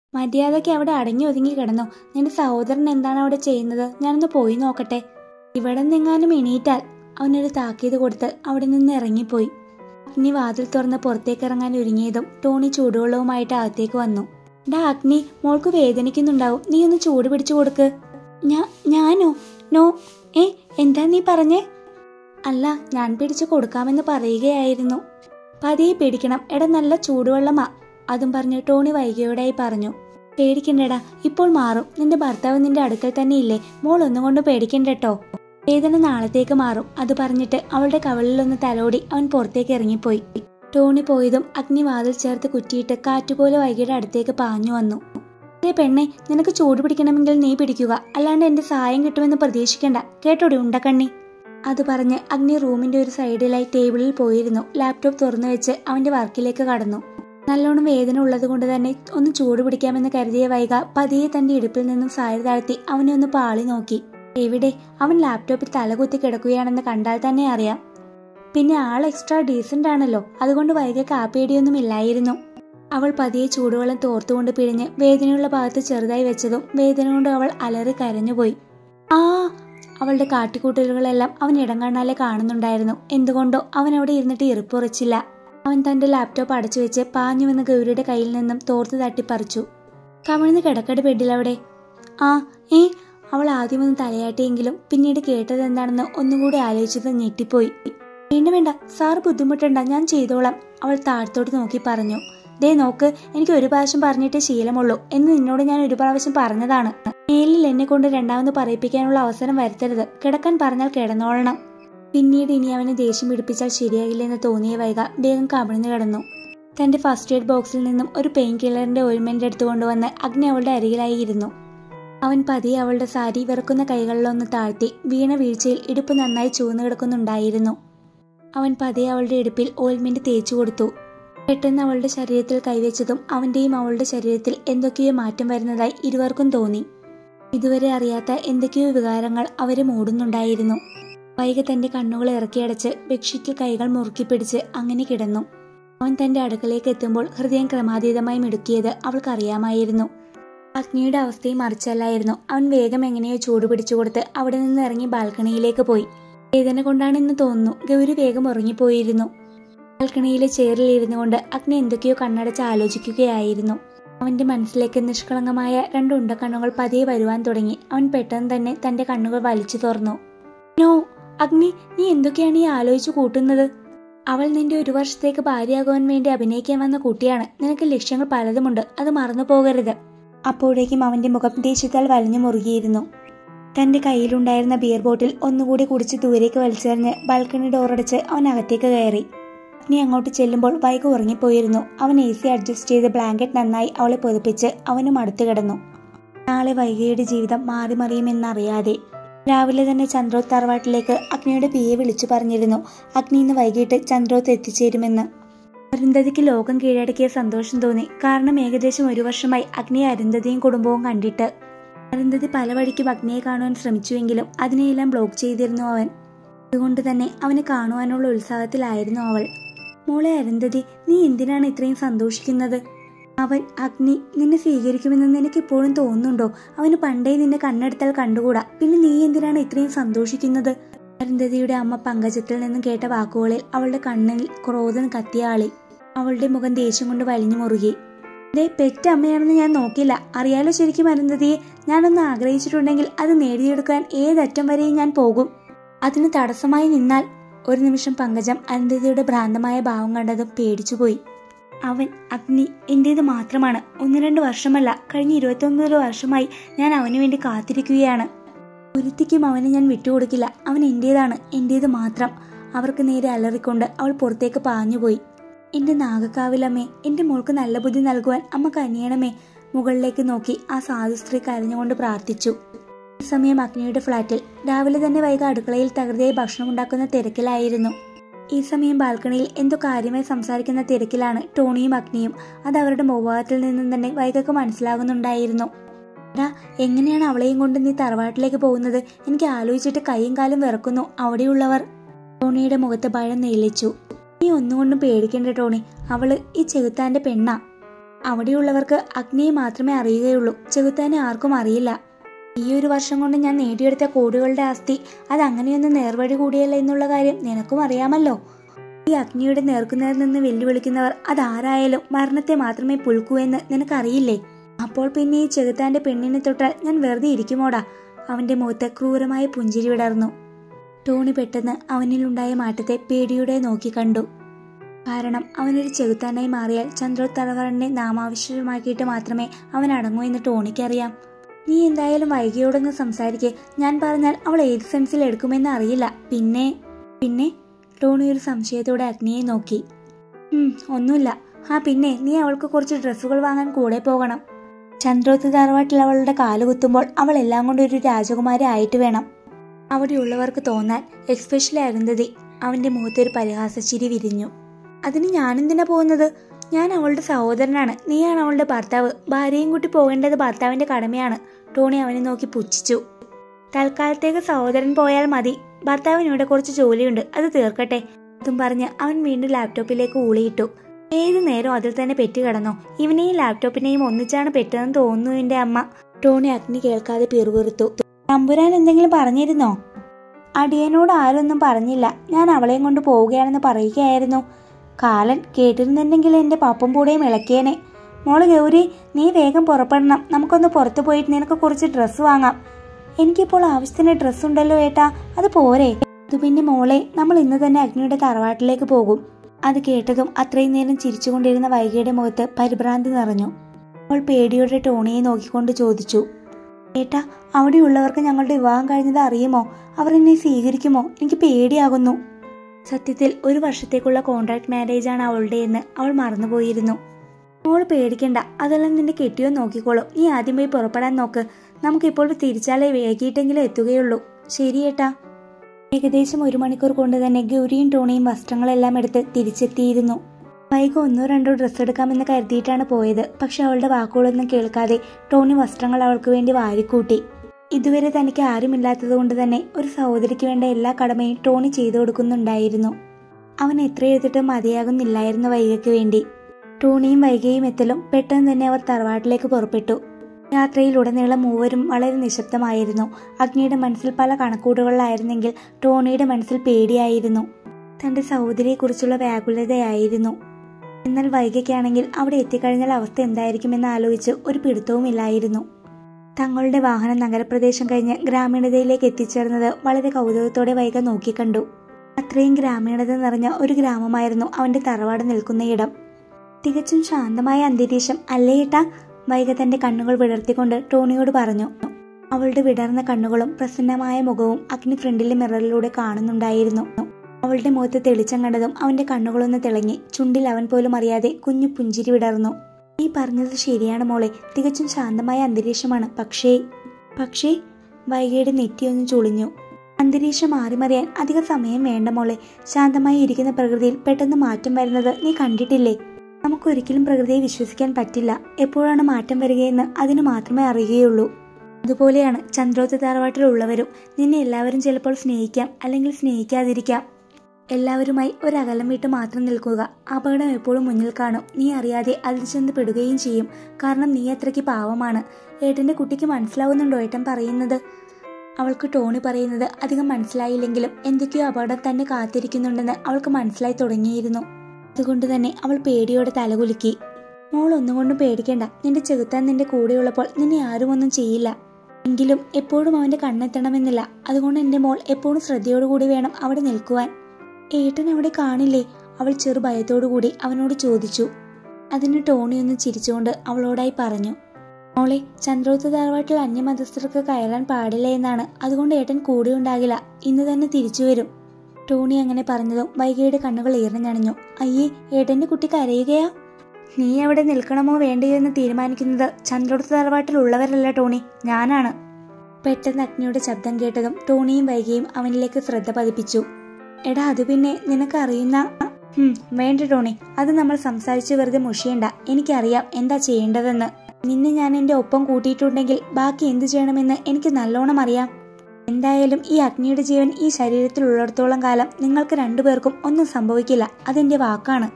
മര്യാദയ്ക്ക് അവിടെ അടങ്ങി ഒതുങ്ങി കിടന്നോ നിന്റെ സഹോദരൻ എന്താണ് അവിടെ ചെയ്യുന്നത് ഞാനൊന്ന് പോയി നോക്കട്ടെ ഇവിടെ നിന്നെങ്ങാനും എണീറ്റാൽ അവനൊരു താക്കീത് കൊടുത്ത് അവിടെ നിന്ന് ഇറങ്ങിപ്പോയി അഗ്നി വാതിൽ തുറന്ന് പുറത്തേക്ക് ഇറങ്ങാൻ ഒരുങ്ങിയതും ടോണി ചൂടുവെള്ളവുമായിട്ട് അകത്തേക്ക് വന്നു ഡാ അഗ്നി മോൾക്ക് വേദനിക്കുന്നുണ്ടാവും നീ ഒന്ന് ചൂട് പിടിച്ചു കൊടുക്ക് ഞാ ഞാനോ നോ ഏ എന്താ നീ പറഞ്ഞേ അല്ല ഞാൻ പിടിച്ചു കൊടുക്കാമെന്ന് പറയുകയായിരുന്നു പതിയെ പേടിക്കണം എടാ നല്ല ചൂടുവെള്ളമാ അതും പറഞ്ഞ് ടോണി വൈകിയോടായി പറഞ്ഞു പേടിക്കണ്ടടാ ഇപ്പോൾ മാറും നിന്റെ ഭർത്താവ് നിന്റെ അടുക്കൽ തന്നെ ഇല്ലേ മോൾ ഒന്നും കൊണ്ട് പേടിക്കണ്ടട്ടോ വേദന നാളത്തേക്ക് മാറും അത് പറഞ്ഞിട്ട് അവളുടെ കവളിലൊന്ന് തലോടി അവൻ പുറത്തേക്ക് ഇറങ്ങിപ്പോയി ടോണി പോയതും അഗ്നി വാതിൽ ചേർത്ത് കുറ്റിയിട്ട് കാറ്റുപോലെ വൈകിയുടെ അടുത്തേക്ക് പാഞ്ഞു വന്നു ഏ പെണ്ണെ നിനക്ക് ചൂട് പിടിക്കണമെങ്കിൽ നീ പിടിക്കുക അല്ലാണ്ട് എന്റെ സഹായം കിട്ടുമെന്ന് പ്രതീക്ഷിക്കണ്ട കേട്ടോടി ഉണ്ടക്കണ്ണി അത് പറഞ്ഞ് അഗ്നി റൂമിന്റെ ഒരു സൈഡിലായി ടേബിളിൽ പോയിരുന്നു ലാപ്ടോപ്പ് തുറന്നു വെച്ച് അവന്റെ വർക്കിലേക്ക് കടന്നു നല്ലോണം വേദന ഉള്ളത് കൊണ്ട് തന്നെ ഒന്ന് ചൂട് പിടിക്കാമെന്ന് കരുതിയ വൈക പതിയെ തന്റെ ഇടുപ്പിൽ നിന്നും സാരി താഴ്ത്തി അവനെ ഒന്ന് പാളി നോക്കി എവിടെ അവൻ ലാപ്ടോപ്പിൽ തലകുത്തി കിടക്കുകയാണെന്ന് കണ്ടാൽ തന്നെ അറിയാം പിന്നെ ആൾ എക്സ്ട്രാ ഡീസന്റ് ആണല്ലോ അതുകൊണ്ട് വൈക കാപ്പേടിയൊന്നും ഇല്ലായിരുന്നു അവൾ പതിയെ ചൂടുവെള്ളം തോർത്തുകൊണ്ട് പിഴിഞ്ഞ് വേദനയുള്ള ഭാഗത്ത് ചെറുതായി വെച്ചതും വേദന കൊണ്ട് അവൾ അലറി കരഞ്ഞുപോയി ആ അവളുടെ കാട്ടിക്കൂട്ടലുകളെല്ലാം അവൻ ഇടം കണ്ണാലെ കാണുന്നുണ്ടായിരുന്നു എന്തുകൊണ്ടോ അവൻ അവിടെ ഇരുന്നിട്ട് ഇറുപ്പുറച്ചില്ല അവൻ തന്റെ ലാപ്ടോപ്പ് അടച്ചു വെച്ച് പാഞ്ഞു വന്ന ഗൗരിയുടെ കയ്യിൽ നിന്നും തോർത്ത് തട്ടിപ്പറിച്ചു കമിഴ്ന്ന് കിടക്കട് ബെഡിലവിടെ ആ ഏ അവൾ ആദ്യമൊന്ന് തലയാട്ടിയെങ്കിലും പിന്നീട് കേട്ടത് എന്താണെന്ന് ഒന്നുകൂടി ആലോചിച്ചത് ഞെട്ടിപ്പോയി വേണ്ട വേണ്ട സാർ ബുദ്ധിമുട്ടണ്ട ഞാൻ ചെയ്തോളാം അവൾ താഴത്തോട്ട് നോക്കി പറഞ്ഞു ദേ നോക്ക് എനിക്ക് ഒരു പ്രാവശ്യം പറഞ്ഞിട്ടേ ശീലമുള്ളൂ എന്ന് നിന്നോട് ഞാൻ ഒരു പ്രാവശ്യം പറഞ്ഞതാണ് മേലിൽ എന്നെ കൊണ്ട് രണ്ടാമത് പറയിപ്പിക്കാനുള്ള അവസരം വരുത്തരുത് കിടക്കാൻ പറഞ്ഞാൽ കിടന്നോളണം പിന്നീട് ഇനി അവനെ ദേഷ്യം പിടിപ്പിച്ചാൽ ശരിയാകില്ലെന്ന് തോന്നിയ വൈക വേഗം കമിഴ്ന്നു കിടന്നു തന്റെ ഫസ്റ്റ് എയ്ഡ് ബോക്സിൽ നിന്നും ഒരു പെയിൻ കില്ലറിന്റെ ഓയിൽമെന്റ് എടുത്തുകൊണ്ടുവന്ന് അഗ്നി അവളുടെ അരികിലായി ഇരുന്നു അവൻ പതിയെ അവളുടെ സാരി വിറക്കുന്ന കൈകളിലൊന്ന് താഴ്ത്തി വീണ വീഴ്ചയിൽ ഇടുപ്പ് നന്നായി ചുവന്നു കിടക്കുന്നുണ്ടായിരുന്നു അവൻ പതിയെ അവളുടെ ഇടുപ്പിൽ ഓയിൽമെന്റ് തേച്ചു കൊടുത്തു പെട്ടെന്ന് അവളുടെ ശരീരത്തിൽ കൈവച്ചതും അവന്റെയും അവളുടെ ശരീരത്തിൽ എന്തൊക്കെയോ മാറ്റം വരുന്നതായി ഇരുവർക്കും തോന്നി ഇതുവരെ അറിയാത്ത എന്തൊക്കെയോ വികാരങ്ങൾ അവരെ മൂടുന്നുണ്ടായിരുന്നു വൈകി തന്റെ കണ്ണുകൾ ഇറക്കിയടച്ച് ബെഡ്ഷീറ്റിൽ കൈകൾ മുറുക്കി പിടിച്ച് അങ്ങനെ കിടന്നു അവൻ തന്റെ അടുക്കളയിലേക്ക് എത്തുമ്പോൾ ഹൃദയം ക്രമാതീതമായി മിടുക്കിയത് അവൾക്കറിയാമായിരുന്നു അഗ്നിയുടെ അവസ്ഥയും മറിച്ചല്ലായിരുന്നു അവൻ വേഗം എങ്ങനെയോ ചൂട് പിടിച്ചു കൊടുത്ത് അവിടെ നിന്ന് ഇറങ്ങി ബാൽക്കണിയിലേക്ക് പോയി വേദന കൊണ്ടാണെന്ന് തോന്നുന്നു ഗൗരി വേഗം ഉറങ്ങിപ്പോയിരുന്നു ബാൽക്കണിയിലെ ചെയറിൽ ഇരുന്നു കൊണ്ട് അഗ്നി എന്തൊക്കെയോ കണ്ണടച്ച് ആലോചിക്കുകയായിരുന്നു അവന്റെ മനസ്സിലേക്ക് നിഷ്കളങ്കമായ രണ്ട് ഉണ്ടക്കണ്ണുകൾ പതിയെ വരുവാൻ തുടങ്ങി അവൻ പെട്ടെന്ന് തന്നെ തന്റെ കണ്ണുകൾ വലിച്ചു തുറന്നു നോ അഗ്നി നീ എന്തൊക്കെയാണ് ഈ ആലോചിച്ചു കൂട്ടുന്നത് അവൾ നിന്റെ ഒരു വർഷത്തേക്ക് ഭാര്യയാകുവാൻ വേണ്ടി അഭിനയിക്കാൻ വന്ന കുട്ടിയാണ് നിനക്ക് ലക്ഷ്യങ്ങൾ പലതുമുണ്ട് അത് മറന്നു പോകരുത് അപ്പോഴേക്കും അവന്റെ മുഖം ദേഷ്യത്താൽ വലിഞ്ഞു മുറുകിയിരുന്നു തന്റെ കയ്യിലുണ്ടായിരുന്ന ബിയർ ബോട്ടിൽ ഒന്നുകൂടി കുടിച്ച് ദൂരേക്ക് വലിച്ചെറിഞ്ഞ് ബാൽക്കണി ഡോറടച്ച് അവൻ അകത്തേക്ക് കയറി അഗ്നി അങ്ങോട്ട് ചെല്ലുമ്പോൾ വൈകി ഉറങ്ങിപ്പോയിരുന്നു അവൻ എ സി അഡ്ജസ്റ്റ് ചെയ്ത് ബ്ലാങ്കറ്റ് നന്നായി അവളെ പൊതിപ്പിച്ച് അവനും അടുത്ത് കിടന്നു നാളെ വൈകിയുടെ ജീവിതം മാറി മറിയുമെന്നറിയാതെ രാവിലെ തന്നെ ചന്ദ്രോത്ത് തറവാട്ടിലേക്ക് അഗ്നിയുടെ പിയെ വിളിച്ചു പറഞ്ഞിരുന്നു അഗ്നി ഇന്ന് വൈകിട്ട് ചന്ദ്രോത്ത് എത്തിച്ചേരുമെന്ന് അരുന്ധതിക്ക് ലോകം കീഴടക്കിയ സന്തോഷം തോന്നി കാരണം ഏകദേശം ഒരു വർഷമായി അഗ്നിയെ അരുന്ധതിയും കുടുംബവും കണ്ടിട്ട് അരുന്ധതി പല വഴിക്കും അഗ്നിയെ കാണുവാൻ ശ്രമിച്ചുവെങ്കിലും അതിനെയെല്ലാം ബ്ലോക്ക് ചെയ്തിരുന്നു അവൻ അതുകൊണ്ട് തന്നെ അവനെ കാണുവാനുള്ള ഉത്സാഹത്തിലായിരുന്നു അവൾ മോളെ അരുന്ധതി നീ എന്തിനാണ് ഇത്രയും സന്തോഷിക്കുന്നത് അവൻ അഗ്നി നിന്നെ സ്വീകരിക്കുമെന്ന് നിനക്ക് ഇപ്പോഴും തോന്നുന്നുണ്ടോ അവന് പണ്ടേ നിന്നെ കണ്ണെടുത്താൽ കണ്ടുകൂടാ പിന്നെ നീ എന്തിനാണ് ഇത്രയും സന്തോഷിക്കുന്നത് അരുന്ധതിയുടെ അമ്മ പങ്കജത്തിൽ നിന്നും കേട്ട വാക്കുകളിൽ അവളുടെ കണ്ണിൽ ക്രോധം കത്തിയാളി അവളുടെ മുഖം ദേഷ്യം കൊണ്ട് വലിഞ്ഞു മുറുകി ദേ പെറ്റ അമ്മയാണെന്ന് ഞാൻ നോക്കില്ല അറിയാലോ ശരിക്കും അരുന്ധതിയെ ഞാനൊന്ന് ആഗ്രഹിച്ചിട്ടുണ്ടെങ്കിൽ അത് നേടിയെടുക്കാൻ ഏതറ്റം വരെയും ഞാൻ പോകും അതിന് തടസ്സമായി നിന്നാൽ ഒരു നിമിഷം പങ്കജം അരുന്ധതിയുടെ ഭ്രാന്തമായ ഭാവം കണ്ടതും പേടിച്ചുപോയി അവൻ അഗ്നി എന്റേത് മാത്രമാണ് ഒന്ന് രണ്ട് വർഷമല്ല കഴിഞ്ഞ ഇരുപത്തൊമ്പത് വർഷമായി ഞാൻ അവന് വേണ്ടി കാത്തിരിക്കുകയാണ് ഒരുത്തിക്കും അവനെ ഞാൻ വിട്ടുകൊടുക്കില്ല അവൻ എന്റേതാണ് എന്റേത് മാത്രം അവർക്ക് നേരെ അലറിക്കൊണ്ട് അവൾ പുറത്തേക്ക് പാഞ്ഞുപോയി എന്റെ നാഗക്കാവിലമ്മേ എന്റെ മോൾക്ക് നല്ല ബുദ്ധി നൽകുവാൻ അമ്മ കനിയണമേ മുകളിലേക്ക് നോക്കി ആ സാധു സ്ത്രീ കരഞ്ഞുകൊണ്ട് പ്രാർത്ഥിച്ചു ഈ സമയം അഗ്നിയുടെ ഫ്ളാറ്റിൽ രാവിലെ തന്നെ വൈകി അടുക്കളയിൽ തകൃതിയായി ഭക്ഷണം ഉണ്ടാക്കുന്ന തിരക്കിലായിരുന്നു ഈ സമയം ബാൽക്കണിയിൽ എന്തോ കാര്യമായി സംസാരിക്കുന്ന തിരക്കിലാണ് ടോണിയും അഗ്നിയും അത് അവരുടെ മുഖഭാവത്തിൽ നിന്നും തന്നെ വൈകക്ക് മനസ്സിലാകുന്നുണ്ടായിരുന്നു എടാ എങ്ങനെയാണ് അവളെയും കൊണ്ട് നീ തറവാട്ടിലേക്ക് പോകുന്നത് എനിക്ക് ആലോചിച്ചിട്ട് കൈയും കാലും വിറക്കുന്നു അവിടെയുള്ളവർ ടോണിയുടെ മുഖത്ത് ഭയം നെല്ലിച്ചു നീ ഒന്നുകൊണ്ടും പേടിക്കണ്ട ടോണി അവള് ഈ ചെകുത്താന്റെ പെണ്ണാ അവിടെയുള്ളവർക്ക് അഗ്നിയെ മാത്രമേ അറിയുകയുള്ളൂ ചെകുത്താനെ ആർക്കും അറിയില്ല ഈ ഒരു വർഷം കൊണ്ട് ഞാൻ നേടിയെടുത്ത കോടികളുടെ ആസ്തി അത് അങ്ങനെയൊന്നും നേർവഴി കൂടിയല്ല എന്നുള്ള കാര്യം നിനക്കും അറിയാമല്ലോ ഈ അഗ്നിയുടെ നേർക്കുന്നതിൽ നിന്ന് വെല്ലുവിളിക്കുന്നവർ അതാരായാലും മരണത്തെ മാത്രമേ പുൽക്കൂ എന്ന് നിനക്കറിയില്ലേ അപ്പോൾ പിന്നെ ഈ ചെകുത്താന്റെ പെണ്ണിനെ തൊട്ടാൽ ഞാൻ വെറുതെ ഇരിക്കുമോടാ അവന്റെ മുഖത്ത് ക്രൂരമായ പുഞ്ചിരി വിടർന്നു ടോണി പെട്ടെന്ന് അവനിലുണ്ടായ മാറ്റത്തെ പേടിയോടെ നോക്കി കണ്ടു കാരണം അവനൊരു ചെകുത്താനായി മാറിയാൽ ചന്ദ്രോ തറവറിനെ നാമാവശ്യമാക്കിയിട്ട് മാത്രമേ അവൻ അടങ്ങൂ എന്ന് ടോണിക്കറിയാം നീ എന്തായാലും വൈകിയോടൊന്ന് സംസാരിക്കേ ഞാൻ പറഞ്ഞാൽ അവൾ ഏത് സെൻസിൽ എടുക്കുമെന്ന് അറിയില്ല പിന്നെ പിന്നെ ടോണി ഒരു സംശയത്തോടെ അഗ്നിയെ നോക്കി ഉം ഒന്നുമില്ല ആ പിന്നെ നീ അവൾക്ക് കുറച്ച് ഡ്രസ്സുകൾ വാങ്ങാൻ കൂടെ പോകണം ചന്ദ്രോത്ത് തറവാട്ടിൽ അവളുടെ കാല് കുത്തുമ്പോൾ അവൾ എല്ലാം കൊണ്ട് ഒരു രാജകുമാരി ആയിട്ട് വേണം അവിടെയുള്ളവർക്ക് തോന്നാൻ എക്സ്പെഷ്യലി അരുന്ധതി അവന്റെ മുഖത്തൊരു പരിഹാസച്ചിരി വിരിഞ്ഞു അതിന് ഞാനെന്തിനാ പോകുന്നത് ഞാൻ അവളുടെ സഹോദരനാണ് നീയാണ് അവളുടെ ഭർത്താവ് ഭാര്യയും കൂട്ടി പോകേണ്ടത് ഭർത്താവിന്റെ കടമയാണ് ടോണി അവനെ നോക്കി പുച്ഛിച്ചു തൽക്കാലത്തേക്ക് സഹോദരൻ പോയാൽ മതി ഭർത്താവിന് ഇവിടെ കുറച്ച് ജോലിയുണ്ട് അത് തീർക്കട്ടെ അതും പറഞ്ഞ് അവൻ വീണ്ടും ലാപ്ടോപ്പിലേക്ക് ഊളിയിട്ടു ഏതു നേരം അതിൽ തന്നെ പെറ്റ് കിടന്നോ ഇവനെയും ലാപ്ടോപ്പിനെയും ഒന്നിച്ചാണ് പെറ്റതെന്ന് തോന്നുന്നു എന്റെ അമ്മ ടോണി അഗ്നി കേൾക്കാതെ പിറുപിറുത്തു തമ്പുരാൻ എന്തെങ്കിലും പറഞ്ഞിരുന്നോ അടിയനോട് ആരൊന്നും പറഞ്ഞില്ല ഞാൻ അവളെയും കൊണ്ട് പോവുകയാണെന്ന് പറയുകയായിരുന്നു കാലൻ കേട്ടിരുന്നുണ്ടെങ്കിൽ എന്റെ പപ്പും കൂടെയും ഇളക്കിയേനെ മോള് ഗൗരി നീ വേഗം പുറപ്പെടണം നമുക്കൊന്ന് പുറത്തു പോയിട്ട് നിനക്ക് കുറച്ച് ഡ്രസ്സ് വാങ്ങാം എനിക്കിപ്പോൾ ആവശ്യത്തിന് ഡ്രസ്സ് ഉണ്ടല്ലോ ഏട്ടാ അത് പോരെ അത് പിന്നെ മോളെ നമ്മൾ ഇന്ന് തന്നെ അഗ്നിയുടെ തറവാട്ടിലേക്ക് പോകും അത് കേട്ടതും അത്രയും നേരം ചിരിച്ചുകൊണ്ടിരുന്ന വൈകിയുടെ മുഖത്ത് പരിഭ്രാന്തി നിറഞ്ഞു അവൾ പേടിയോടെ ടോണിയെ നോക്കിക്കൊണ്ട് ചോദിച്ചു ഏട്ടാ അവിടെയുള്ളവർക്ക് ഞങ്ങളുടെ വിവാഹം കഴിഞ്ഞത് അറിയുമോ അവർ എന്നെ സ്വീകരിക്കുമോ എനിക്ക് പേടിയാകുന്നു സത്യത്തിൽ ഒരു വർഷത്തേക്കുള്ള കോൺട്രാക്ട് മാരേജ് ആണ് അവളുടെ എന്ന് അവൾ മറന്നുപോയിരുന്നു മോള് പേടിക്കണ്ട അതെല്ലാം നിന്റെ കെട്ടിയോ നോക്കിക്കോളും നീ ആദ്യം പോയി പുറപ്പെടാൻ നോക്ക് നമുക്കിപ്പോൾ തിരിച്ചാലേ വേഗിയിട്ടെങ്കിലും എത്തുകയുള്ളൂ ശരി ഏട്ടാ ഏകദേശം ഒരു മണിക്കൂർ കൊണ്ട് തന്നെ ഗൗരിയും ടോണിയും വസ്ത്രങ്ങളെല്ലാം എടുത്ത് തിരിച്ചെത്തിയിരുന്നു വൈകി ഒന്നോ രണ്ടോ ഡ്രസ്സ് എടുക്കാമെന്ന് കരുതിയിട്ടാണ് പോയത് പക്ഷെ അവളുടെ വാക്കുകളൊന്നും കേൾക്കാതെ ടോണി വസ്ത്രങ്ങൾ അവൾക്ക് വേണ്ടി വാരിക്കൂട്ടി ഇതുവരെ തനിക്ക് ആരുമില്ലാത്തതുകൊണ്ട് തന്നെ ഒരു സഹോദരിക്ക് വേണ്ട എല്ലാ കടമയും ടോണി ചെയ്തു കൊടുക്കുന്നുണ്ടായിരുന്നു അവൻ എത്ര എഴുതിട്ടും മതിയാകുന്നില്ലായിരുന്നു വൈകയ്ക്ക് വേണ്ടി ടോണിയും വൈകയും എത്തലും പെട്ടെന്ന് തന്നെ അവർ തറവാട്ടിലേക്ക് പുറപ്പെട്ടു യാത്രയിലുടനീളം മൂവരും വളരെ നിശബ്ദമായിരുന്നു അഗ്നിയുടെ മനസ്സിൽ പല കണക്കൂടുകളിലായിരുന്നെങ്കിൽ ടോണിയുടെ മനസ്സിൽ പേടിയായിരുന്നു തന്റെ സഹോദരിയെക്കുറിച്ചുള്ള വ്യാകുലതയായിരുന്നു എന്നാൽ വൈകയ്ക്കാണെങ്കിൽ അവിടെ എത്തിക്കഴിഞ്ഞാൽ അവസ്ഥ എന്തായിരിക്കുമെന്ന് ആലോചിച്ച് ഒരു പിടുത്തവുമില്ലായിരുന്നു തങ്ങളുടെ വാഹനം നഗരപ്രദേശം കഴിഞ്ഞ് ഗ്രാമീണതയിലേക്ക് എത്തിച്ചേർന്നത് വളരെ കൗതുകത്തോടെ വൈക നോക്കിക്കണ്ടു അത്രയും ഗ്രാമീണത നിറഞ്ഞ ഒരു ഗ്രാമമായിരുന്നു അവന്റെ തറവാട് നിൽക്കുന്ന ഇടം തികച്ചും ശാന്തമായ അന്തരീക്ഷം അല്ലേ ഏട്ടാ വൈക തന്റെ കണ്ണുകൾ വിടർത്തിക്കൊണ്ട് ടോണിയോട് പറഞ്ഞു അവളുടെ വിടർന്ന കണ്ണുകളും പ്രസന്നമായ മുഖവും അഗ്നി ഫ്രണ്ടിലെ മിററിലൂടെ കാണുന്നുണ്ടായിരുന്നു അവളുടെ മുഖത്ത് തെളിച്ചം കണ്ടതും അവന്റെ കണ്ണുകളൊന്ന് തിളങ്ങി ചുണ്ടിൽ അവൻ പോലും അറിയാതെ കുഞ്ഞു പുഞ്ചിരി വിടർന്നു നീ പറഞ്ഞത് ശരിയാണ് മോളെ തികച്ചും ശാന്തമായ അന്തരീക്ഷമാണ് പക്ഷേ പക്ഷേ വൈകയുടെ നെറ്റിയൊന്ന് ചുളിഞ്ഞു അന്തരീക്ഷം മാറിമറിയാൻ അധിക സമയം വേണ്ട മോളെ ശാന്തമായി ഇരിക്കുന്ന പ്രകൃതിയിൽ പെട്ടെന്ന് മാറ്റം വരുന്നത് നീ കണ്ടിട്ടില്ലേ നമുക്കൊരിക്കലും പ്രകൃതിയെ വിശ്വസിക്കാൻ പറ്റില്ല എപ്പോഴാണ് മാറ്റം വരികയെന്ന് അതിന് മാത്രമേ അറിയുകയുള്ളൂ അതുപോലെയാണ് ചന്ദ്രോത്ത തറവാട്ടിലുള്ളവരും നിന്നെ എല്ലാവരും ചിലപ്പോൾ സ്നേഹിക്കാം അല്ലെങ്കിൽ സ്നേഹിക്കാതിരിക്കാം എല്ലാവരുമായി ഒരകലം വിട്ട് മാത്രം നിൽക്കുക അപകടം എപ്പോഴും മുന്നിൽ കാണും നീ അറിയാതെ അതിൽ ചെന്ന് പെടുകയും ചെയ്യും കാരണം നീ അത്രയ്ക്ക് പാവമാണ് ഏട്ടന്റെ കുട്ടിക്ക് മനസ്സിലാവുന്നുണ്ടോ ഏട്ടൻ പറയുന്നത് അവൾക്ക് ടോണി പറയുന്നത് അധികം മനസ്സിലായില്ലെങ്കിലും എന്തൊക്കെയോ അപകടം തന്നെ കാത്തിരിക്കുന്നുണ്ടെന്ന് അവൾക്ക് മനസ്സിലായി തുടങ്ങിയിരുന്നു അതുകൊണ്ട് തന്നെ അവൾ പേടിയോടെ തലകുലുക്കി മോൾ ഒന്നും കൊണ്ടും പേടിക്കേണ്ട നിന്റെ ചെകുത്താൻ നിന്റെ കൂടെയുള്ളപ്പോൾ നിന്നെ ആരും ഒന്നും ചെയ്യില്ല എങ്കിലും എപ്പോഴും അവന്റെ കണ്ണെത്തണമെന്നില്ല അതുകൊണ്ട് എന്റെ മോൾ എപ്പോഴും ശ്രദ്ധയോടുകൂടി വേണം അവിടെ നിൽക്കുവാൻ ഏട്ടൻ അവിടെ കാണില്ലേ അവൾ ചെറു ഭയത്തോടുകൂടി അവനോട് ചോദിച്ചു അതിന് ടോണി ഒന്ന് ചിരിച്ചുകൊണ്ട് അവളോടായി പറഞ്ഞു മോളെ ചന്ദ്രോത്ത് തറവാട്ടിൽ അന്യമതസ്ഥർക്ക് കയറാൻ പാടില്ല എന്നാണ് അതുകൊണ്ട് ഏട്ടൻ കൂടെ ഉണ്ടാകില്ല ഇന്ന് തന്നെ തിരിച്ചു വരും ടോണി അങ്ങനെ പറഞ്ഞതും വൈകയുടെ കണ്ണുകൾ ഈർന്നണിഞ്ഞു അയ്യേ ഏട്ടന്റെ കുട്ടി കരയുകയാ നീ അവിടെ നിൽക്കണമോ വേണ്ടയോ എന്ന് തീരുമാനിക്കുന്നത് ചന്ദ്രോത്ത് തറവാട്ടിലുള്ളവരല്ല ടോണി ഞാനാണ് പെട്ടെന്ന് അഗ്നിയുടെ ശബ്ദം കേട്ടതും ടോണിയും വൈകിയും അവനിലേക്ക് ശ്രദ്ധ പതിപ്പിച്ചു എടാ അത് പിന്നെ നിനക്കറിയുന്ന ഹും വേണ്ട ടോണി അത് നമ്മൾ സംസാരിച്ച് വെറുതെ മുഷിയണ്ട എനിക്കറിയാം എന്താ ചെയ്യേണ്ടതെന്ന് നിന്നെ ഞാൻ എന്റെ ഒപ്പം കൂട്ടിയിട്ടുണ്ടെങ്കിൽ ബാക്കി എന്തു ചെയ്യണമെന്ന് എനിക്ക് നല്ലോണം അറിയാം എന്തായാലും ഈ അഗ്നിയുടെ ജീവൻ ഈ ശരീരത്തിൽ ഉള്ളിടത്തോളം കാലം നിങ്ങൾക്ക് രണ്ടുപേർക്കും ഒന്നും സംഭവിക്കില്ല അതെന്റെ വാക്കാണ്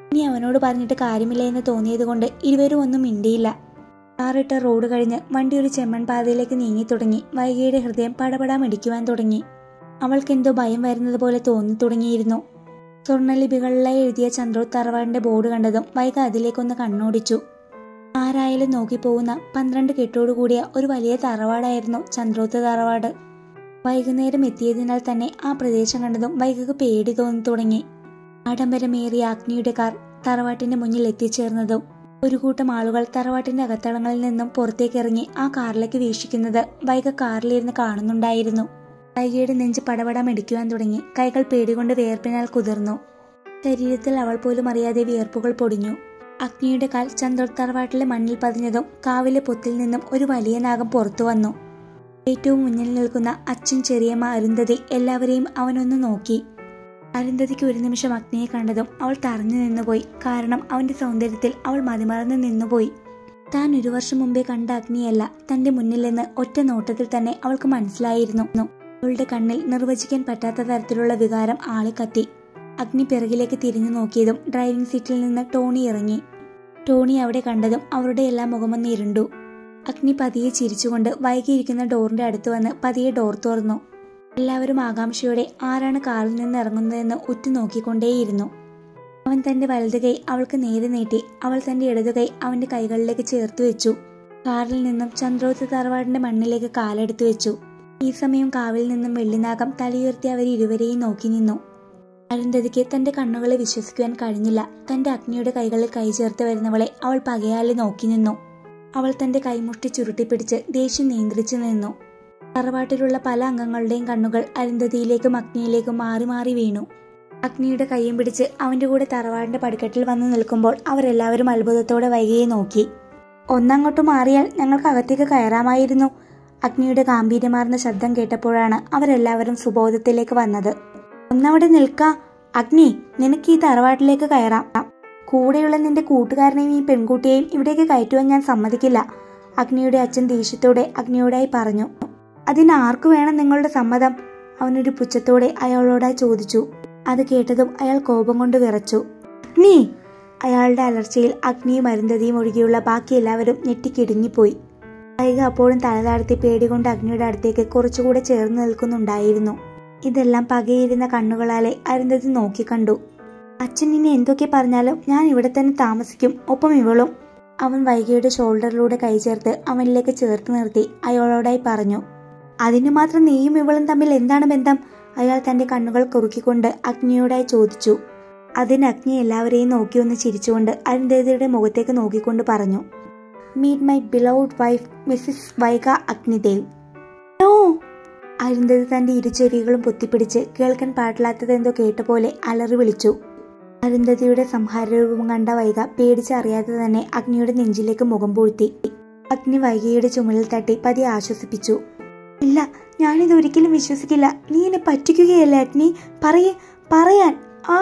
ഇനി അവനോട് പറഞ്ഞിട്ട് കാര്യമില്ല എന്ന് തോന്നിയതുകൊണ്ട് ഇരുവരും ഒന്നും മിണ്ടിയില്ല കാറിട്ട റോഡ് കഴിഞ്ഞ് വണ്ടി ഒരു ചെമ്മൺ പാതയിലേക്ക് നീങ്ങി തുടങ്ങി വൈകിയുടെ ഹൃദയം പടപടാ മിടിക്കുവാൻ തുടങ്ങി അവൾക്കെന്തോ ഭയം വരുന്നത് പോലെ തോന്നി തുടങ്ങിയിരുന്നു സ്വർണ്ണലിപികളിലായി എഴുതിയ ചന്ദ്രോ തറവാടിന്റെ ബോർഡ് കണ്ടതും വൈക അതിലേക്കൊന്ന് കണ്ണോടിച്ചു ആരായാലും നോക്കിപ്പോകുന്ന പന്ത്രണ്ട് കെട്ടോടുകൂടിയ ഒരു വലിയ തറവാടായിരുന്നു ചന്ദ്രോത്ത് തറവാട് വൈകുന്നേരം എത്തിയതിനാൽ തന്നെ ആ പ്രദേശം കണ്ടതും വൈകക്ക് പേടി തോന്നി തുടങ്ങി ആഡംബരമേറിയ അഗ്നിയുടെ കാർ തറവാട്ടിന്റെ മുന്നിൽ എത്തിച്ചേർന്നതും ഒരു കൂട്ടം ആളുകൾ തറവാട്ടിന്റെ അകത്തളങ്ങളിൽ നിന്നും പുറത്തേക്കിറങ്ങി ആ കാറിലേക്ക് വീക്ഷിക്കുന്നത് വൈക കാറിലിരുന്ന് കാണുന്നുണ്ടായിരുന്നു വൈകയുടെ നെഞ്ച് പടപട മെടിക്കുവാൻ തുടങ്ങി കൈകൾ പേടികൊണ്ട് വിയർപ്പിനാൽ കുതിർന്നു ശരീരത്തിൽ അവൾ പോലും അറിയാതെ വിയർപ്പുകൾ പൊടിഞ്ഞു അഗ്നിയുടെ കാൽ ചന്ദ്രോർ തറവാട്ടിലെ മണ്ണിൽ പതിഞ്ഞതും കാവിലെ പൊത്തിൽ നിന്നും ഒരു വലിയ നാഗം പുറത്തു വന്നു ഏറ്റവും മുന്നിൽ നിൽക്കുന്ന അച്ഛൻ ചെറിയമ്മ അരുന്ധതി എല്ലാവരെയും അവനൊന്ന് നോക്കി അരുന്ധതിക്ക് ഒരു നിമിഷം അഗ്നിയെ കണ്ടതും അവൾ തറഞ്ഞു നിന്നുപോയി കാരണം അവന്റെ സൗന്ദര്യത്തിൽ അവൾ മതിമറന്ന് നിന്നുപോയി താൻ ഒരു വർഷം മുമ്പേ കണ്ട അഗ്നിയല്ല തന്റെ മുന്നിൽ നിന്ന് ഒറ്റ നോട്ടത്തിൽ തന്നെ അവൾക്ക് മനസ്സിലായിരുന്നു അവളുടെ കണ്ണിൽ നിർവചിക്കാൻ പറ്റാത്ത തരത്തിലുള്ള വികാരം ആളിക്കത്തി അഗ്നി പിറകിലേക്ക് തിരിഞ്ഞു നോക്കിയതും ഡ്രൈവിംഗ് സീറ്റിൽ നിന്ന് ടോണി ഇറങ്ങി ടോണി അവിടെ കണ്ടതും അവരുടെ എല്ലാം മുഖമൊന്ന് ഇരുണ്ടു അഗ്നി പതിയെ ചിരിച്ചുകൊണ്ട് വൈകിയിരിക്കുന്ന ഡോറിന്റെ അടുത്ത് വന്ന് പതിയെ ഡോർ തുറന്നു എല്ലാവരും ആകാംക്ഷയോടെ ആരാണ് കാറിൽ നിന്ന് ഇറങ്ങുന്നതെന്ന് ഉറ്റുനോക്കിക്കൊണ്ടേയിരുന്നു അവൻ തന്റെ വലത് കൈ അവൾക്ക് നേരെ നീട്ടി അവൾ തന്റെ ഇടതു കൈ അവന്റെ കൈകളിലേക്ക് ചേർത്ത് വെച്ചു കാറിൽ നിന്നും ചന്ദ്രോത്ത് തറവാടിന്റെ മണ്ണിലേക്ക് കാലെടുത്തു വെച്ചു ഈ സമയം കാവിൽ നിന്നും വെള്ളിനാഗം തലയുയർത്തി അവർ ഇരുവരെയും നോക്കി നിന്നു അരുന്ധതിക്ക് തന്റെ കണ്ണുകളെ വിശ്വസിക്കുവാൻ കഴിഞ്ഞില്ല തന്റെ അഗ്നിയുടെ കൈകളിൽ കൈ ചേർത്ത് വരുന്നവളെ അവൾ പകയാലെ നോക്കി നിന്നു അവൾ തന്റെ കൈമുഷ്ടി ചുരുട്ടിപ്പിടിച്ച് ദേഷ്യം നിയന്ത്രിച്ചു നിന്നു തറവാട്ടിലുള്ള പല അംഗങ്ങളുടെയും കണ്ണുകൾ അരുന്ധതിയിലേക്കും അഗ്നിയിലേക്കും മാറി മാറി വീണു അഗ്നിയുടെ കൈയും പിടിച്ച് അവന്റെ കൂടെ തറവാടിന്റെ പടിക്കെട്ടിൽ വന്നു നിൽക്കുമ്പോൾ അവരെല്ലാവരും അത്ഭുതത്തോടെ വൈകിയെ നോക്കി ഒന്നങ്ങോട്ട് മാറിയാൽ ഞങ്ങൾക്ക് അകത്തേക്ക് കയറാമായിരുന്നു അഗ്നിയുടെ ഗാംഭീര്യമാർന്ന ശബ്ദം കേട്ടപ്പോഴാണ് അവരെല്ലാവരും സുബോധത്തിലേക്ക് വന്നത് ഒന്നവിടെ നിൽക്ക അഗ്നി നിനക്ക് ഈ തറവാട്ടിലേക്ക് കയറാം കൂടെയുള്ള നിന്റെ കൂട്ടുകാരനെയും ഈ പെൺകുട്ടിയെയും ഇവിടേക്ക് കയറ്റുവാൻ ഞാൻ സമ്മതിക്കില്ല അഗ്നിയുടെ അച്ഛൻ ദേഷ്യത്തോടെ അഗ്നിയോടായി പറഞ്ഞു അതിന് ആർക്കു വേണം നിങ്ങളുടെ സമ്മതം അവനൊരു പുച്ഛത്തോടെ അയാളോടായി ചോദിച്ചു അത് കേട്ടതും അയാൾ കോപം കൊണ്ട് വിറച്ചു അഗ്നി അയാളുടെ അലർച്ചയിൽ അഗ്നിയും അരുന്ധതിയും ഒഴികെയുള്ള ബാക്കി എല്ലാവരും ഞെട്ടിക്കിടുങ്ങിപ്പോയി വൈക അപ്പോഴും തലതാഴ്ത്തി പേടികൊണ്ട് അഗ്നിയുടെ അടുത്തേക്ക് കുറച്ചുകൂടെ ചേർന്ന് നിൽക്കുന്നുണ്ടായിരുന്നു ഇതെല്ലാം പകയിരുന്ന കണ്ണുകളാലെ അരുന്ധതി നോക്കിക്കണ്ടു അച്ഛൻ ഇനി എന്തൊക്കെ പറഞ്ഞാലും ഞാൻ ഇവിടെ തന്നെ താമസിക്കും ഒപ്പം ഇവളും അവൻ വൈകിയുടെ ഷോൾഡറിലൂടെ കൈ ചേർത്ത് അവനിലേക്ക് ചേർത്ത് നിർത്തി അയാളോടായി പറഞ്ഞു അതിനു മാത്രം നീയും ഇവളും തമ്മിൽ എന്താണ് ബന്ധം അയാൾ തന്റെ കണ്ണുകൾ കുറുക്കിക്കൊണ്ട് അഗ്നിയോടായി ചോദിച്ചു അതിന് അഗ്നി എല്ലാവരെയും നോക്കി ഒന്ന് ചിരിച്ചുകൊണ്ട് അരുന്ധതിയുടെ മുഖത്തേക്ക് നോക്കിക്കൊണ്ട് പറഞ്ഞു meet my beloved wife missus Vaiga Agnidev no Arundhati തന്റെ ഇരുചെവികളും പൊത്തിപ്പിടിച്ച് കേൾക്കാൻ പാടില്ലാത്തതെന്തോ കേട്ട പോലെ അലറി വിളിച്ചു അരുന്ധതിയുടെ സംഹാരരൂപം കണ്ട വൈക പേടിച്ചറിയാതെ തന്നെ അഗ്നിയുടെ നെഞ്ചിലേക്ക് മുഖം പൂഴ്ത്തി അഗ്നി വൈകയുടെ ചുമലിൽ തട്ടി പതി ആശ്വസിപ്പിച്ചു ഇല്ല ഞാനിത് ഒരിക്കലും വിശ്വസിക്കില്ല നീ എന്നെ പറ്റിക്കുകയല്ലേ അഗ്നി പറയേ പറയാൻ ആ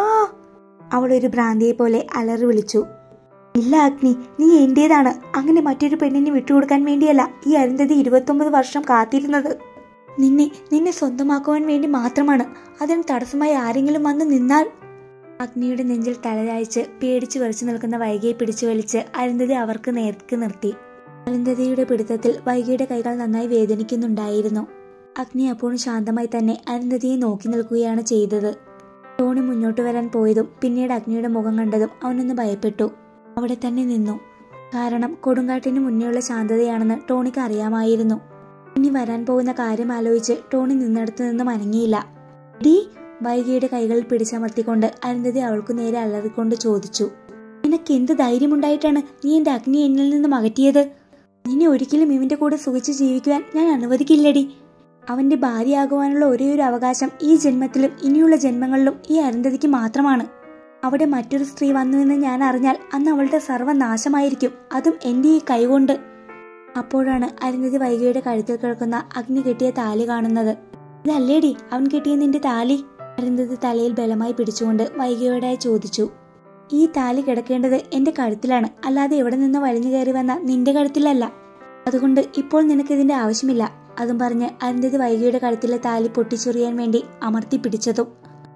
അവൾ ഒരു ഭ്രാന്തിയെ പോലെ അലറി വിളിച്ചു ഇല്ല അഗ്നി നീ എന്റേതാണ് അങ്ങനെ മറ്റൊരു പെണ്ണിനെ വിട്ടുകൊടുക്കാൻ വേണ്ടിയല്ല ഈ അരുന്ധതി ഇരുപത്തൊമ്പത് വർഷം കാത്തിരുന്നത് നിന്നെ നിന്നെ സ്വന്തമാക്കുവാൻ വേണ്ടി മാത്രമാണ് അതിന് തടസ്സമായി ആരെങ്കിലും വന്ന് നിന്നാൽ അഗ്നിയുടെ നെഞ്ചിൽ തലചായ്ച്ച് പേടിച്ചു വരച്ചു നിൽക്കുന്ന വൈകിയെ പിടിച്ചു വലിച്ച് അരുന്ധതി അവർക്ക് നേർക്ക് നിർത്തി അരുന്ധതിയുടെ പിടുത്തത്തിൽ വൈകിയുടെ കൈകൾ നന്നായി വേദനിക്കുന്നുണ്ടായിരുന്നു അഗ്നി അപ്പോഴും ശാന്തമായി തന്നെ അരുന്ധതിയെ നോക്കി നിൽക്കുകയാണ് ചെയ്തത് ടോണി മുന്നോട്ട് വരാൻ പോയതും പിന്നീട് അഗ്നിയുടെ മുഖം കണ്ടതും അവനൊന്ന് ഭയപ്പെട്ടു അവിടെ തന്നെ നിന്നു കാരണം കൊടുങ്കാട്ടിന് മുന്നേയുള്ള ശാന്തതയാണെന്ന് ടോണിക്ക് അറിയാമായിരുന്നു ഇനി വരാൻ പോകുന്ന കാര്യം ആലോചിച്ച് ടോണി നിന്നിടത്തു നിന്നും അനങ്ങിയില്ല ഡീ വൈകിയുടെ കൈകളിൽ പിടിച്ചമർത്തിക്കൊണ്ട് അരുന്ധതി അവൾക്കു നേരെ അലറിക്കൊണ്ട് ചോദിച്ചു നിനക്ക് എന്ത് ധൈര്യമുണ്ടായിട്ടാണ് നീ എന്റെ അഗ്നി എന്നിൽ നിന്നും അകറ്റിയത് നിന്നെ ഒരിക്കലും ഇവന്റെ കൂടെ സുഖിച്ച് ജീവിക്കുവാൻ ഞാൻ അനുവദിക്കില്ലടി അവന്റെ ഭാര്യയാകുവാനുള്ള ഒരേ ഒരു അവകാശം ഈ ജന്മത്തിലും ഇനിയുള്ള ജന്മങ്ങളിലും ഈ അരുന്ധതിക്ക് മാത്രമാണ് അവിടെ മറ്റൊരു സ്ത്രീ വന്നുവെന്ന് ഞാൻ അറിഞ്ഞാൽ അന്ന് അവളുടെ സർവ്വനാശമായിരിക്കും അതും എന്റെ ഈ കൈകൊണ്ട് അപ്പോഴാണ് അരുന്ധതി വൈകിയുടെ കഴുത്തിൽ കിടക്കുന്ന അഗ്നി കെട്ടിയ താലി കാണുന്നത് ഇതല്ലേടി അവൻ കെട്ടിയ നിന്റെ താലി അരുന്ധതി തലയിൽ ബലമായി പിടിച്ചുകൊണ്ട് വൈകിയോടായി ചോദിച്ചു ഈ താലി കിടക്കേണ്ടത് എന്റെ കഴുത്തിലാണ് അല്ലാതെ എവിടെ നിന്ന് വലിഞ്ഞു കയറി വന്ന നിന്റെ കഴുത്തിലല്ല അതുകൊണ്ട് ഇപ്പോൾ നിനക്ക് ഇതിന്റെ ആവശ്യമില്ല അതും പറഞ്ഞ് അരുന്ധതി വൈകിയുടെ കഴുത്തിലെ താലി പൊട്ടിച്ചൊറിയാൻ വേണ്ടി അമർത്തി പിടിച്ചതും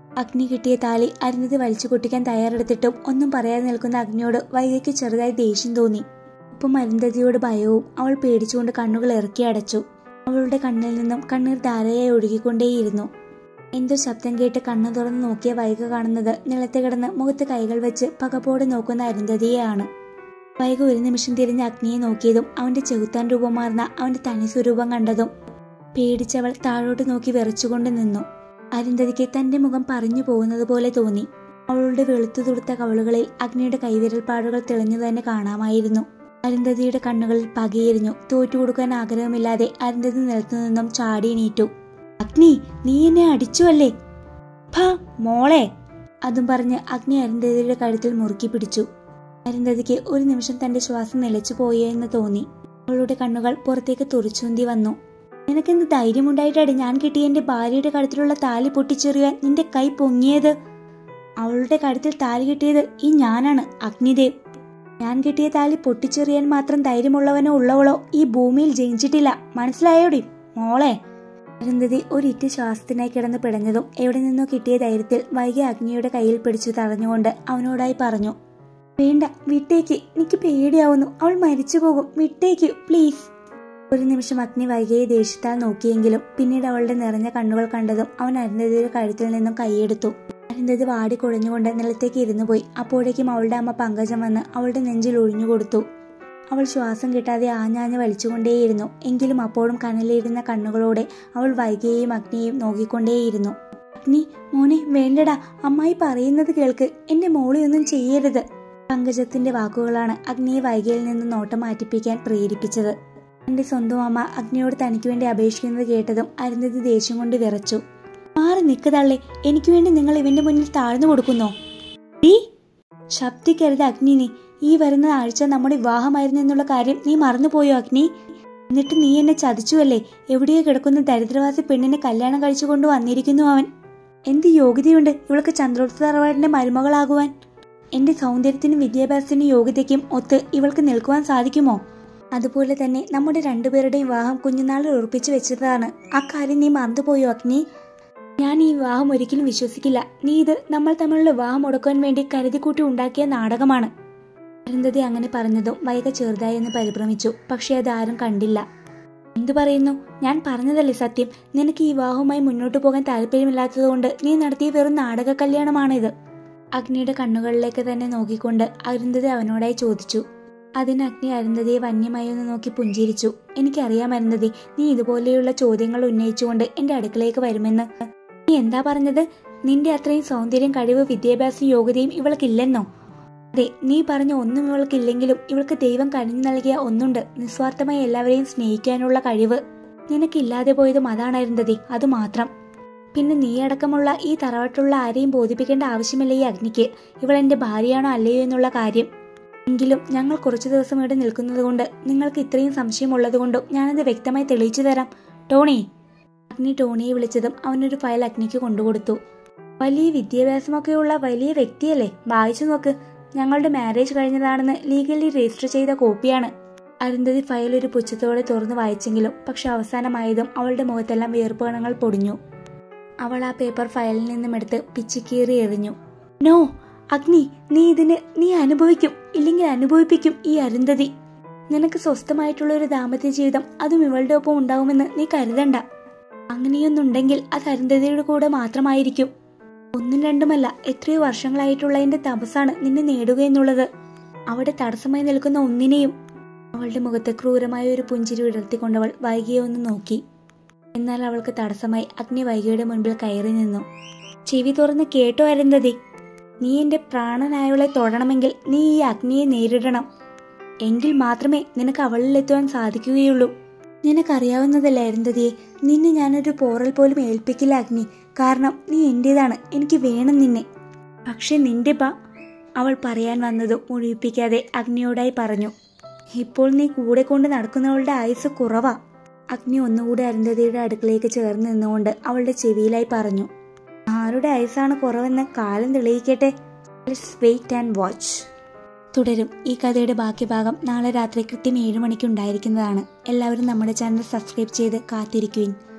അഗ്നി കിട്ടിയ താലി അരുന്ധതി വലിച്ചു പൊട്ടിക്കാൻ തയ്യാറെടുത്തിട്ടും ഒന്നും പറയാതെ നിൽക്കുന്ന അഗ്നിയോട് വൈകയ്ക്ക് ചെറുതായി ദേഷ്യം തോന്നി ഒപ്പം അരുന്ധതിയോട് ഭയവും അവൾ പേടിച്ചുകൊണ്ട് കണ്ണുകൾ ഇറക്കി അടച്ചു അവളുടെ കണ്ണിൽ നിന്നും കണ്ണീർ ധാരയായി ഒഴുകിക്കൊണ്ടേയിരുന്നു എന്തോ ശബ്ദം കേട്ട് കണ്ണു തുറന്ന് നോക്കിയ വൈക കാണുന്നത് നിലത്ത് കിടന്ന് മുഖത്ത് കൈകൾ വെച്ച് പകപ്പോടെ നോക്കുന്ന അരുന്ധതിയെയാണ് വൈക ഒരു നിമിഷം തിരിഞ്ഞ് അഗ്നിയെ നോക്കിയതും അവന്റെ ചെകുത്താൻ രൂപം മാറുന്ന അവന്റെ തനി സ്വരൂപം കണ്ടതും പേടിച്ചവൾ താഴോട്ട് നോക്കി വിറച്ചുകൊണ്ട് നിന്നു അരുന്ധതിക്ക് തന്റെ മുഖം പറഞ്ഞു പോകുന്നത് പോലെ തോന്നി അവളുടെ വെളുത്തു തുടുത്ത കവളുകളിൽ അഗ്നിയുടെ കൈവിരൽ പാടുകൾ തെളിഞ്ഞു തന്നെ കാണാമായിരുന്നു അരുന്ധതിയുടെ കണ്ണുകളിൽ പകയെരിഞ്ഞു തോറ്റുകൊടുക്കാൻ ആഗ്രഹമില്ലാതെ അരുന്ധതി നിലത്തു നിന്നും ചാടി എണീറ്റു അഗ്നി നീ എന്നെ അടിച്ചുവല്ലേ ഭാ മോളെ അതും പറഞ്ഞ് അഗ്നി അരുന്ധതിയുടെ കഴുത്തിൽ മുറുക്കി പിടിച്ചു അരുന്ധതിക്ക് ഒരു നിമിഷം തന്റെ ശ്വാസം നിലച്ചു പോയോ എന്ന് തോന്നി അവളുടെ കണ്ണുകൾ പുറത്തേക്ക് തുറിച്ചുന്തി വന്നു നിനക്കെന്ത് ധൈര്യമുണ്ടായിട്ടാണ് ഞാൻ കിട്ടിയ എന്റെ ഭാര്യയുടെ കഴുത്തിലുള്ള താലി പൊട്ടിച്ചെറിയാൻ നിന്റെ കൈ പൊങ്ങിയത് അവളുടെ കഴുത്തിൽ താലി കിട്ടിയത് ഈ ഞാനാണ് അഗ്നിദേവ് ഞാൻ കിട്ടിയ താലി പൊട്ടിച്ചെറിയാൻ മാത്രം ധൈര്യമുള്ളവനോ ഉള്ളവളോ ഈ ഭൂമിയിൽ ജനിച്ചിട്ടില്ല മനസ്സിലായോടി മോളെ അരുന്ധതി ഒരിറ്റ് ശ്വാസത്തിനായി കിടന്ന് പിടഞ്ഞതും എവിടെ നിന്നോ കിട്ടിയ ധൈര്യത്തിൽ വൈകി അഗ്നിയുടെ കയ്യിൽ പിടിച്ചു തടഞ്ഞുകൊണ്ട് അവനോടായി പറഞ്ഞു വേണ്ട വിട്ടേക്ക് എനിക്ക് പേടിയാവുന്നു അവൾ മരിച്ചു പോകും വിട്ടേക്ക് പ്ലീസ് ഒരു നിമിഷം അഗ്നി വൈകിയെ ദേഷ്യത്താൽ നോക്കിയെങ്കിലും പിന്നീട് അവളുടെ നിറഞ്ഞ കണ്ണുകൾ കണ്ടതും അവൻ അരുന്ധതിയുടെ കഴുത്തിൽ നിന്നും കൈയെടുത്തു അരുന്ധതി വാടി കുഴഞ്ഞുകൊണ്ട് നിലത്തേക്ക് ഇരുന്നു പോയി അപ്പോഴേക്കും അവളുടെ അമ്മ പങ്കജം വന്ന് അവളുടെ നെഞ്ചിൽ ഒഴിഞ്ഞു കൊടുത്തു അവൾ ശ്വാസം കിട്ടാതെ ആഞ്ഞാഞ്ഞ് വലിച്ചുകൊണ്ടേയിരുന്നു എങ്കിലും അപ്പോഴും കനലിരുന്ന കണ്ണുകളോടെ അവൾ വൈകിയെയും അഗ്നിയെയും നോക്കിക്കൊണ്ടേയിരുന്നു അഗ്നി മോനെ വേണ്ടടാ അമ്മായി പറയുന്നത് കേൾക്ക് എന്റെ മോളെ ഒന്നും ചെയ്യരുത് പങ്കജത്തിന്റെ വാക്കുകളാണ് അഗ്നിയെ വൈകിയിൽ നിന്ന് നോട്ടം മാറ്റിപ്പിക്കാൻ പ്രേരിപ്പിച്ചത് എന്റെ സ്വന്തം അമ്മ അഗ്നിയോട് തനിക്ക് വേണ്ടി അപേക്ഷിക്കുന്നത് കേട്ടതും അരുന്ധതി ദേഷ്യം കൊണ്ട് വിറച്ചു മാറി നിൽക്കതള്ളേ എനിക്ക് വേണ്ടി നിങ്ങൾ ഇവന്റെ മുന്നിൽ താഴ്ന്നു കൊടുക്കുന്നോ നീ ശബ്ദിക്കരുത് അഗ്നി നീ ഈ വരുന്ന ആഴ്ച നമ്മുടെ വിവാഹമായിരുന്നു എന്നുള്ള കാര്യം നീ മറന്നുപോയോ അഗ്നി എന്നിട്ട് നീ എന്നെ ചതിച്ചുവല്ലേ എവിടെയോ കിടക്കുന്ന ദരിദ്രവാസി പെണ്ണിനെ കല്യാണം കഴിച്ചു കൊണ്ട് വന്നിരിക്കുന്നു അവൻ എന്ത് യോഗ്യതയുണ്ട് ഇവൾക്ക് ചന്ദ്രോത്സവ തറവാടിന്റെ മരുമകളാകുവാൻ എന്റെ സൗന്ദര്യത്തിനും വിദ്യാഭ്യാസത്തിനും യോഗ്യതയ്ക്കും ഒത്ത് ഇവൾക്ക് നിൽക്കുവാൻ സാധിക്കുമോ അതുപോലെ തന്നെ നമ്മുടെ രണ്ടുപേരുടെയും വിവാഹം കുഞ്ഞുനാളിൽ ഉറപ്പിച്ചു വെച്ചതാണ് ആ കാര്യം നീ മറന്നുപോയോ അഗ്നി ഞാൻ ഈ വിവാഹം ഒരിക്കലും വിശ്വസിക്കില്ല നീ ഇത് നമ്മൾ തമ്മിലുള്ള വിവാഹം മുടക്കാൻ വേണ്ടി കരുതിക്കൂട്ടി ഉണ്ടാക്കിയ നാടകമാണ് അരുന്ധതി അങ്ങനെ പറഞ്ഞതും വൈക ചെറുതായി എന്ന് പരിഭ്രമിച്ചു പക്ഷെ അതാരും കണ്ടില്ല എന്തു പറയുന്നു ഞാൻ പറഞ്ഞതല്ലേ സത്യം നിനക്ക് ഈ വിവാഹവുമായി മുന്നോട്ടു പോകാൻ താല്പര്യമില്ലാത്തതുകൊണ്ട് നീ നടത്തിയ വെറും നാടക കല്യാണമാണിത് അഗ്നിയുടെ കണ്ണുകളിലേക്ക് തന്നെ നോക്കിക്കൊണ്ട് അരുന്ധതി അവനോടായി ചോദിച്ചു അതിന് അഗ്നി അരുന്ധതിയെ വന്യമായി ഒന്ന് നോക്കി പുഞ്ചിരിച്ചു എനിക്കറിയാം അരുന്ധതി നീ ഇതുപോലെയുള്ള ചോദ്യങ്ങൾ ഉന്നയിച്ചുകൊണ്ട് എന്റെ അടുക്കളയിലേക്ക് വരുമെന്ന് നീ എന്താ പറഞ്ഞത് നിന്റെ അത്രയും സൗന്ദര്യം കഴിവ് വിദ്യാഭ്യാസം യോഗ്യതയും ഇവൾക്കില്ലെന്നോ അതെ നീ പറഞ്ഞ ഒന്നും ഇവൾക്കില്ലെങ്കിലും ഇവൾക്ക് ദൈവം കനിഞ്ഞു നൽകിയ ഒന്നുണ്ട് നിസ്വാർത്ഥമായി എല്ലാവരെയും സ്നേഹിക്കാനുള്ള കഴിവ് നിനക്കില്ലാതെ പോയതും അതാണായിരുന്നതി അത് മാത്രം പിന്നെ നീ അടക്കമുള്ള ഈ തറവാട്ടുള്ള ആരെയും ബോധിപ്പിക്കേണ്ട ആവശ്യമില്ല ഈ അഗ്നിക്ക് ഇവൾ എന്റെ ഭാര്യയാണോ അല്ലയോ എന്നുള്ള കാര്യം എങ്കിലും ഞങ്ങൾ കുറച്ചു ദിവസം ഇവിടെ നിൽക്കുന്നത് കൊണ്ട് നിങ്ങൾക്ക് ഇത്രയും സംശയമുള്ളതുകൊണ്ടും ഞാനത് വ്യക്തമായി തെളിയിച്ചു തരാം ടോണി അഗ്നി ടോണിയെ വിളിച്ചതും അവനൊരു ഫയൽ അഗ്നിക്ക് കൊണ്ടുകൊടുത്തു വലിയ വിദ്യാഭ്യാസമൊക്കെയുള്ള വലിയ വ്യക്തിയല്ലേ വായിച്ചു നോക്ക് ഞങ്ങളുടെ മാരേജ് കഴിഞ്ഞതാണെന്ന് ലീഗലി രജിസ്റ്റർ ചെയ്ത കോപ്പിയാണ് അരുന്ധതി ഫയൽ ഒരു പുച്ഛത്തോടെ തുറന്നു വായിച്ചെങ്കിലും പക്ഷെ അവസാനമായതും അവളുടെ മുഖത്തെല്ലാം വിയർപ്പുകണങ്ങൾ പൊടിഞ്ഞു അവൾ ആ പേപ്പർ ഫയലിൽ നിന്നും എടുത്ത് പിച്ചിക്കീറി എറിഞ്ഞു നോ അഗ്നി നീ ഇതിന് നീ അനുഭവിക്കും ഇല്ലെങ്കിൽ അനുഭവിപ്പിക്കും ഈ അരുന്ധതി നിനക്ക് സ്വസ്ഥമായിട്ടുള്ള ഒരു ദാമ്പത്യ ജീവിതം അതും ഇവളുടെ ഒപ്പം ഉണ്ടാവുമെന്ന് നീ കരുതണ്ട അങ്ങനെയൊന്നുണ്ടെങ്കിൽ അത് അരുന്ധതിയുടെ കൂടെ മാത്രമായിരിക്കും ഒന്നും രണ്ടുമല്ല എത്രയോ വർഷങ്ങളായിട്ടുള്ള എന്റെ തപസ്സാണ് നിന്നെ നേടുക എന്നുള്ളത് അവിടെ തടസ്സമായി നിൽക്കുന്ന ഒന്നിനെയും അവളുടെ മുഖത്ത് ക്രൂരമായ ഒരു പുഞ്ചിരി വിടർത്തിക്കൊണ്ടവൾ വൈകിയെ ഒന്ന് നോക്കി എന്നാൽ അവൾക്ക് തടസ്സമായി അഗ്നി വൈകിയുടെ മുൻപിൽ കയറി നിന്നു ചെവി തുറന്ന് കേട്ടോ അരുന്ധതി നീ എന്റെ പ്രാണനായവളെ തൊടണമെങ്കിൽ നീ ഈ അഗ്നിയെ നേരിടണം എങ്കിൽ മാത്രമേ നിനക്ക് അവളിലെത്തുവാൻ സാധിക്കുകയുള്ളൂ നിനക്കറിയാവുന്നതല്ലേ അരുന്ധതിയെ നിന്നെ ഞാനൊരു പോറൽ പോലും ഏൽപ്പിക്കില്ല അഗ്നി കാരണം നീ എന്റേതാണ് എനിക്ക് വേണം നിന്നെ പക്ഷെ നിന്റെ ബ അവൾ പറയാൻ വന്നതും മുഴുവിപ്പിക്കാതെ അഗ്നിയോടായി പറഞ്ഞു ഇപ്പോൾ നീ കൂടെ കൊണ്ട് നടക്കുന്നവളുടെ ആയുസ് കുറവാ അഗ്നി ഒന്നുകൂടി അരുന്ധതിയുടെ അടുക്കളയിലേക്ക് ചേർന്ന് നിന്നുകൊണ്ട് അവളുടെ ചെവിയിലായി പറഞ്ഞു ആരുടെ ആയുസാണ് കുറവെന്ന് കാലം തെളിയിക്കട്ടെ വെയിറ്റ് ആൻഡ് വാച്ച് തുടരും ഈ കഥയുടെ ബാക്കി ഭാഗം നാളെ രാത്രി കൃത്യം ഏഴ് മണിക്ക് ഉണ്ടായിരിക്കുന്നതാണ് എല്ലാവരും നമ്മുടെ ചാനൽ സബ്സ്ക്രൈബ് ചെയ്ത് കാത്തിരിക്കുവിൻ